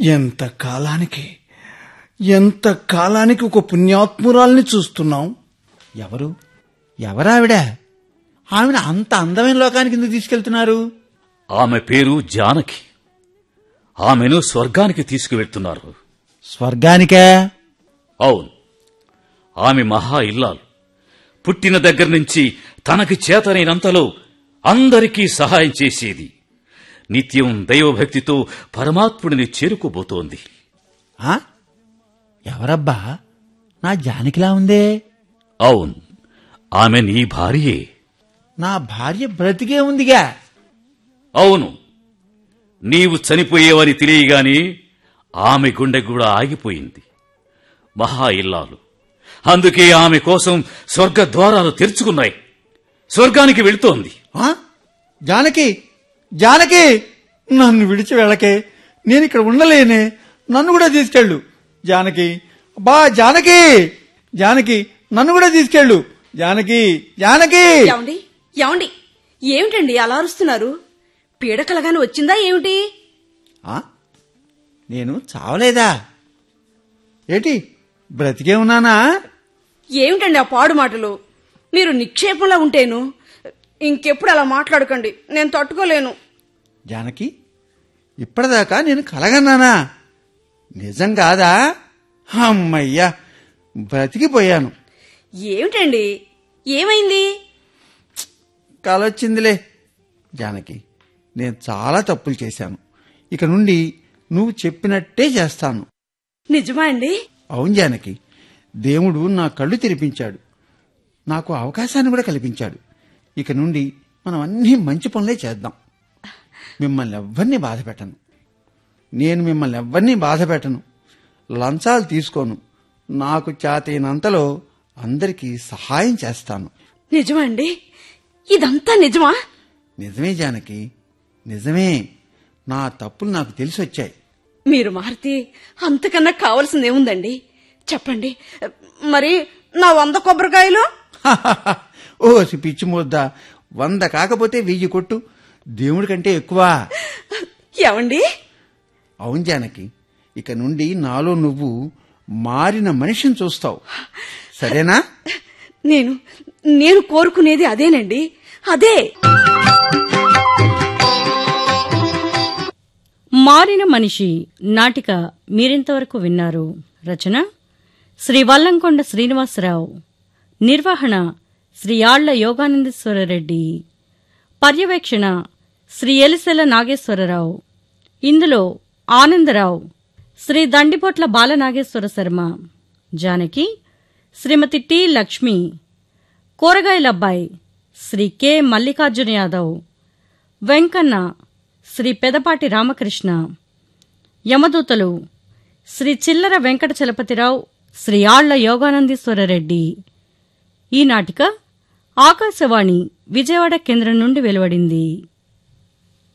ఎంత కాలానికి ఎంత కాలానికి ఒక పుణ్యాత్మురాల్ని చూస్తున్నాం ఎవరు ఎవరావిడ ఆవిడ అంత అందమైన లోకానికి ఎందుకు తీసుకెళ్తున్నారు ఆమె పేరు జానకి ఆమెను స్వర్గానికి తీసుకువెళ్తున్నారు స్వర్గానికా అవును ఆమె మహా ఇల్లాలు పుట్టిన దగ్గర నుంచి తనకి చేతనైనంతలో అందరికీ సహాయం చేసేది నిత్యం దైవభక్తితో పరమాత్ముడిని చేరుకోబోతోంది ఆ? ఎవరబ్బా నా జానకిలా ఉందే అవును ఆమె నీ భార్యే నా భార్య బ్రతికే ఉందిగా అవును నీవు చనిపోయేవని తెలియగానే ఆమె గుండె కూడా ఆగిపోయింది మహా ఇల్లాలు అందుకే ఆమె కోసం స్వర్గ ద్వారాలు తెరుచుకున్నాయి స్వర్గానికి వెళుతోంది ఆ? జానకి జానకి నన్ను విడిచి వెళ్ళకే నేను ఇక్కడ ఉండలేనే నన్ను కూడా తీసుకెళ్ళు జానకి బా జానకి జానకి నన్ను కూడా తీసుకెళ్ళు జానకి జానకి ఏమండి ఏమండి ఏమిటండి అలా అరుస్తున్నారు పీడకలగాని వచ్చిందా ఏమిటి ఆ? నేను చావలేదా ఏటి బ్రతికే ఉన్నానా ఏమిటండి ఆ పాడు మాటలు మీరు నిక్షేపంలా ఉంటేను ఇంకెప్పుడు అలా మాట్లాడకండి నేను తట్టుకోలేను జానకి ఇప్పటిదాకా నేను కలగన్నానా నిజం కాదా అమ్మయ్యా బ్రతికిపోయాను ఏమిటండి ఏమైంది కాలొచ్చిందిలే జానకి నేను చాలా తప్పులు చేశాను ఇక నుండి నువ్వు చెప్పినట్టే చేస్తాను నిజమా అండి అవును జానకి దేవుడు నా కళ్ళు తెరిపించాడు నాకు అవకాశాన్ని కూడా కల్పించాడు ఇక నుండి మనం అన్ని మంచి పనులే చేద్దాం మిమ్మల్ని ఎవ్వరినీ బాధ పెట్టను నేను మిమ్మల్ని ఎవ్వరినీ బాధ పెట్టను లంచాలు తీసుకోను నాకు చేతైనంతలో అందరికీ సహాయం చేస్తాను నిజమా అండి ఇదంతా నిజమా నిజమే జానకి నిజమే నా తప్పులు నాకు తెలిసి వచ్చాయి మీరు మారితే అంతకన్నా కావాల్సిందేముందండి చెప్పండి మరి నా వంద కొబ్బరికాయలు ఓ పిచ్చి ముద్ద వంద కాకపోతే వెయ్యి కొట్టు దేవుడి కంటే ఎక్కువ ఏమండి అవును జానకి ఇక నుండి నాలో నువ్వు మారిన మనిషిని చూస్తావు సరేనా నేను నేను కోరుకునేది అదేనండి అదే మారిన మనిషి నాటిక మీరింతవరకు విన్నారు రచన శ్రీ వల్లంకొండ శ్రీనివాసరావు నిర్వహణ శ్రీ ఆళ్ల యోగానందేశ్వరరెడ్డి పర్యవేక్షణ శ్రీ ఎలిసెల నాగేశ్వరరావు ఇందులో ఆనందరావు శ్రీ దండిపోట్ల బాలనాగేశ్వర శర్మ జానకి శ్రీమతి టి లక్ష్మి కూరగాయలబ్బాయి శ్రీ కె మల్లికార్జున యాదవ్ వెంకన్న శ్రీ పెదపాటి రామకృష్ణ యమదూతలు శ్రీ చిల్లర వెంకట చలపతిరావు శ్రీ ఆళ్ల యోగానందీశ్వరరెడ్డి ఈ నాటిక ఆకాశవాణి విజయవాడ కేంద్రం నుండి వెలువడింది